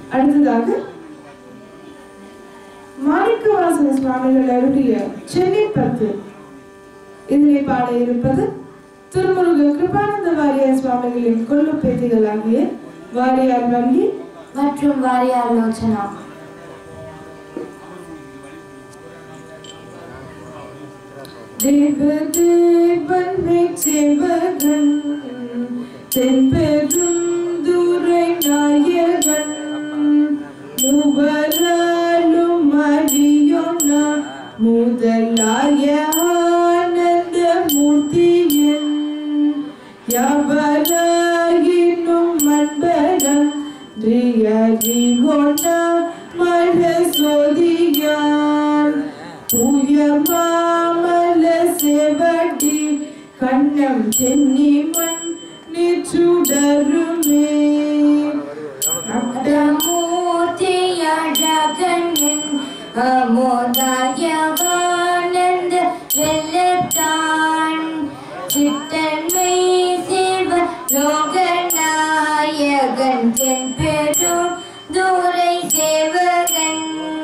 அடுத்ததாக மாணிக்கவாசன சுவாமிகள் அருளிய சென்னை பத்து இதிலே பாட இருப்பது திருமுருக கிருபானந்த வாரியார் சுவாமிகளின் கொள்ளு பேத்திகளாகிய வாரியார் வங்கி மற்றும் வாரியார் லோச்சனா தேவதேவன் சேவகன் தென்பெரும் துரை நாயகன் மூவராலும் அறியொன்ன முதலாய ஆனந்த மூர்த்தியன் யாவராயினும் அன்பரம் ரியாரிகொண்ட மழ சோதியான் தூய மாமல செவடி கண்ணம் சென்னி மண் நிச்சுடருமே மூர்த்தியழகனின் அமோதாயவானந்த வெள்ளத்தான் சித்தன்மை சிவ லோகநாயகன் தென்பெரும் தூரை சேவகன்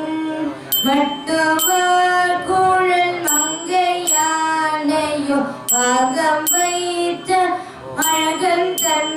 மட்டுவார் குழல் மங்கையானையோ பாகம் வைத்த அழகன் தன்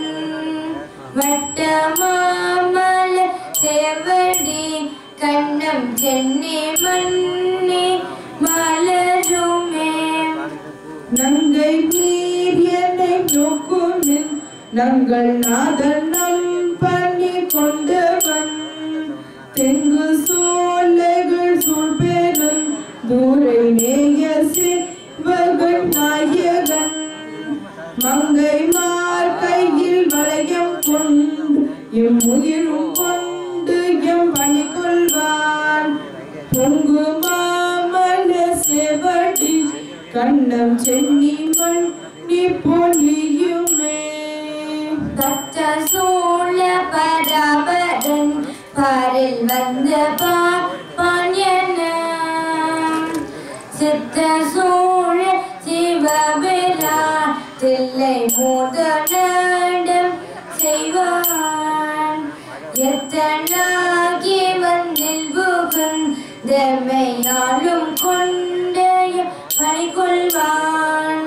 வட்டமாமல சேவடி கண்ணம் சென்னி மண்ணி மலருமே நங்கை மீறியனை நோக்குமின் நங்கள் நாதன் நம் பண்ணி கொண்டவன் தெங்கு சோலைகள் சூழ்பெரும் தூரை நேய சிவகன் நாயகன் மங்கை மார் கையில் வளையம் கொண்டு எம் உயிரும் கொண்டு எம் பணி கொள்வான் பொங்கு மாமல செவடி கண்ணம் சென்னி மண் நீ பொலியுமே பக்த சூழ பராபரன் பாரில் வந்த பாப்பான் என சித்த சூழ சிவபிரா தில்லை முதலிடம் செய்வான் எத்தனாகி வந்தில் புகுந்தமையாலும் கொண்டைய பணி கொள்வான்